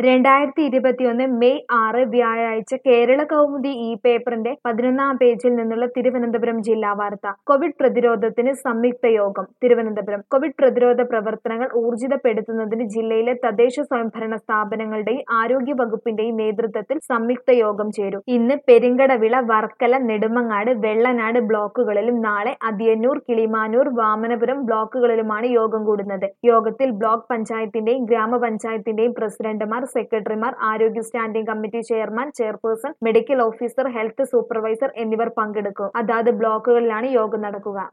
രണ്ടായിരത്തി ഇരുപത്തിയൊന്ന് മെയ് ആറ് വ്യാഴാഴ്ച കേരള കൗമുദി ഈ പേപ്പറിന്റെ പതിനൊന്നാം പേജിൽ നിന്നുള്ള തിരുവനന്തപുരം ജില്ലാ വാർത്ത കോവിഡ് പ്രതിരോധത്തിന് സംയുക്ത യോഗം തിരുവനന്തപുരം കോവിഡ് പ്രതിരോധ പ്രവർത്തനങ്ങൾ ഊർജിതപ്പെടുത്തുന്നതിന് ജില്ലയിലെ തദ്ദേശ സ്വയംഭരണ സ്ഥാപനങ്ങളുടെയും ആരോഗ്യ വകുപ്പിന്റെയും നേതൃത്വത്തിൽ സംയുക്ത യോഗം ചേരും ഇന്ന് പെരിങ്കടവിള വർക്കല നെടുമങ്ങാട് വെള്ളനാട് ബ്ലോക്കുകളിലും നാളെ അതിയന്നൂർ കിളിമാനൂർ വാമനപുരം ബ്ലോക്കുകളിലുമാണ് യോഗം കൂടുന്നത് യോഗത്തിൽ ബ്ലോക്ക് പഞ്ചായത്തിന്റെയും ഗ്രാമപഞ്ചായത്തിന്റെയും പ്രസിഡന്റുമാർ സെക്രട്ടറിമാർ ആരോഗ്യ standing committee chairman chairperson medical officer health supervisor എന്നിവർ പങ്കെടുക്കും അതാത് ബ്ലോക്കുകളിലാണ് യോഗം നടക്കുക